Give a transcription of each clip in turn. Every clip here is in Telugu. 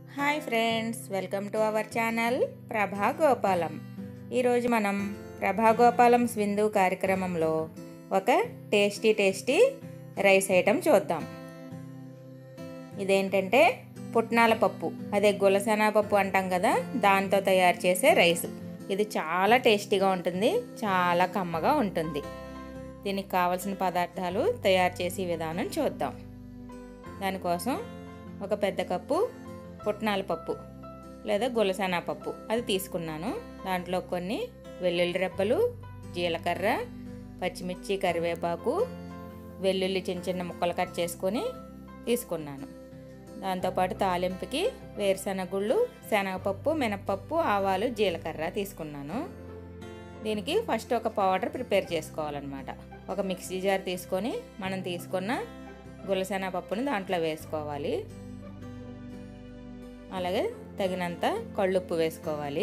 hi friends welcome to our channel Prabha Gopalam ఈరోజు మనం ప్రభా గోపాలం స్విందు కార్యక్రమంలో ఒక టేస్టీ టేస్టీ రైస్ ఐటెం చూద్దాం ఇదేంటంటే పుట్నాల పప్పు అదే గులసెనా పప్పు అంటాం కదా దాంతో తయారు చేసే రైస్ ఇది చాలా టేస్టీగా ఉంటుంది చాలా కమ్మగా ఉంటుంది దీనికి కావలసిన పదార్థాలు తయారు చేసే విధానం చూద్దాం దానికోసం ఒక పెద్ద కప్పు పుట్నాల పప్పు లేదా గులసెనా పప్పు అది తీసుకున్నాను దాంట్లో కొన్ని వెల్లుల్లి రెబ్బలు జీలకర్ర పచ్చిమిర్చి కరివేపాకు వెల్లుల్లి చిన్న చిన్న ముక్కలు కట్ చేసుకొని తీసుకున్నాను దాంతోపాటు తాలింపుకి వేరుశనగుళ్ళు శనగపప్పు మినపప్పు ఆవాలు జీలకర్ర తీసుకున్నాను దీనికి ఫస్ట్ ఒక పౌడర్ ప్రిపేర్ చేసుకోవాలన్నమాట ఒక మిక్సీ జార్ తీసుకొని మనం తీసుకున్న గులసెన పప్పుని దాంట్లో వేసుకోవాలి అలాగే తగినంత కళ్ళుప్పు వేసుకోవాలి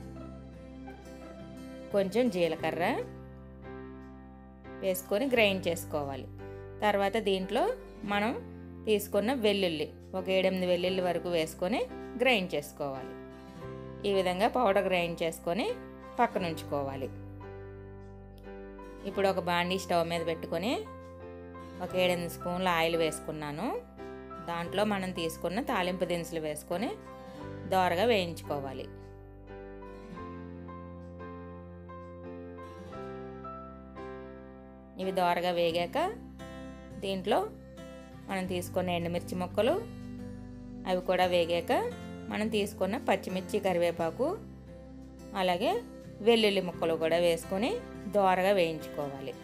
కొంచెం జీలకర్ర వేసుకొని గ్రైండ్ చేసుకోవాలి తర్వాత దీంట్లో మనం తీసుకున్న వెల్లుల్లి ఒక ఏడెనిమిది వెల్లుల్లి వరకు వేసుకొని గ్రైండ్ చేసుకోవాలి ఈ విధంగా పౌడర్ గ్రైండ్ చేసుకొని పక్కన ఉంచుకోవాలి ఇప్పుడు ఒక బాండీ స్టవ్ మీద పెట్టుకొని ఒక ఏడెనిమిది స్పూన్ల ఆయిల్ వేసుకున్నాను దాంట్లో మనం తీసుకున్న తాలింపు దినుసులు వేసుకొని దోరగా వేయించుకోవాలి ఇవి దోరగా వేగాక దీంట్లో మనం తీసుకున్న ఎండుమిర్చి ముక్కలు అవి కూడా వేగాక మనం తీసుకున్న పచ్చిమిర్చి కరివేపాకు అలాగే వెల్లుల్లి ముక్కలు కూడా వేసుకొని దోరగా వేయించుకోవాలి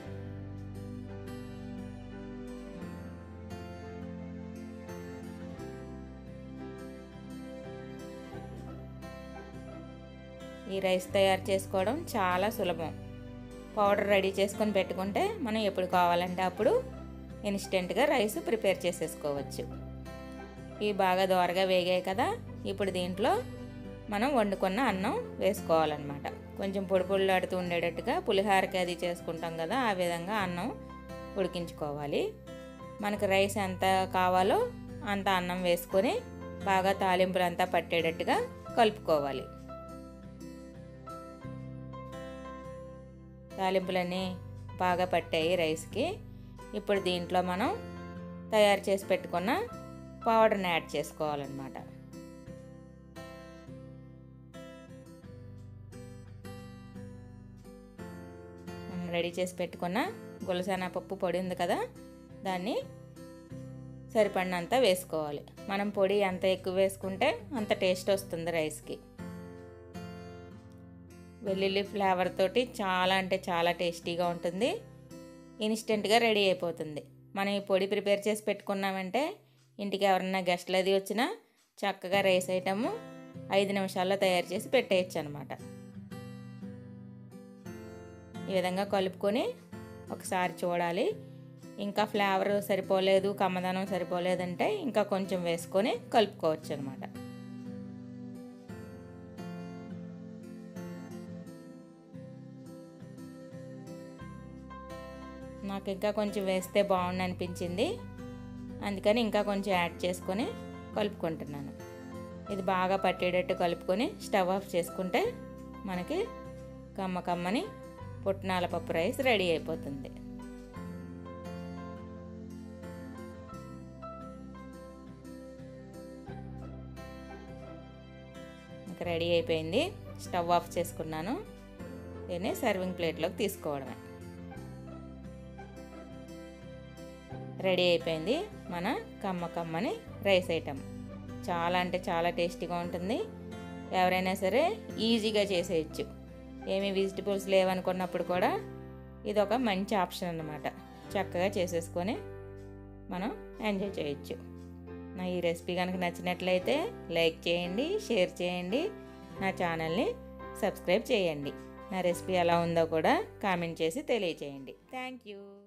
ఈ రైస్ తయారు చేసుకోవడం చాలా సులభం పౌడర్ రెడీ చేసుకొని పెట్టుకుంటే మనం ఎప్పుడు కావాలంటే అప్పుడు ఇన్స్టెంట్గా రైస్ ప్రిపేర్ చేసేసుకోవచ్చు ఇవి బాగా దోరగా వేగాయి కదా ఇప్పుడు దీంట్లో మనం వండుకున్న అన్నం వేసుకోవాలన్నమాట కొంచెం పొడి పొడిలాడుతూ ఉండేటట్టుగా పులిహారకి అది చేసుకుంటాం కదా ఆ విధంగా అన్నం ఉడికించుకోవాలి మనకు రైస్ ఎంత కావాలో అంత అన్నం వేసుకొని బాగా తాలింపులంతా పట్టేటట్టుగా కలుపుకోవాలి తాలింపులన్నీ బాగా పట్టాయి రైస్కి ఇప్పుడు దీంట్లో మనం తయారు చేసి పెట్టుకున్న పౌడర్ని యాడ్ చేసుకోవాలన్నమాట మనం రెడీ చేసి పెట్టుకున్న గులసెన పప్పు పొడి ఉంది కదా దాన్ని సరిపడినంత వేసుకోవాలి మనం పొడి ఎంత ఎక్కువ వేసుకుంటే అంత టేస్ట్ వస్తుంది రైస్కి వెల్లుల్లి ఫ్లేవర్ తోటి చాలా అంటే చాలా టేస్టీగా ఉంటుంది ఇన్స్టెంట్గా రెడీ అయిపోతుంది మనం ఈ పొడి ప్రిపేర్ చేసి పెట్టుకున్నామంటే ఇంటికి ఎవరన్నా గెస్ట్లు అది వచ్చినా చక్కగా రైస్ ఐటము ఐదు నిమిషాల్లో తయారు చేసి పెట్టేయచ్చు అనమాట ఈ విధంగా కలుపుకొని ఒకసారి చూడాలి ఇంకా ఫ్లేవర్ సరిపోలేదు కమ్మదనం సరిపోలేదంటే ఇంకా కొంచెం వేసుకొని కలుపుకోవచ్చు అనమాట నాకు ఇంకా కొంచెం వేస్తే బాగుండు అనిపించింది అందుకని ఇంకా కొంచెం యాడ్ చేసుకొని కలుపుకుంటున్నాను ఇది బాగా పట్టేటట్టు కలుపుకొని స్టవ్ ఆఫ్ చేసుకుంటే మనకి కమ్మ కమ్మని పుట్నాల పప్పు రైస్ రెడీ అయిపోతుంది ఇంకా రెడీ అయిపోయింది స్టవ్ ఆఫ్ చేసుకున్నాను దీన్ని సర్వింగ్ ప్లేట్లోకి తీసుకోవడమే రెడీ అయిపోయింది మన కమ్మ కమ్మని రైస్ ఐటమ్ చాలా అంటే చాలా టేస్టీగా ఉంటుంది ఎవరైనా సరే ఈజీగా చేసేయచ్చు ఏమీ వెజిటబుల్స్ లేవనుకున్నప్పుడు కూడా ఇది ఒక మంచి ఆప్షన్ అన్నమాట చక్కగా చేసేసుకొని మనం ఎంజాయ్ చేయొచ్చు నా ఈ రెసిపీ కనుక నచ్చినట్లయితే లైక్ చేయండి షేర్ చేయండి నా ఛానల్ని సబ్స్క్రైబ్ చేయండి నా రెసిపీ ఎలా ఉందో కూడా కామెంట్ చేసి తెలియచేయండి థ్యాంక్ యూ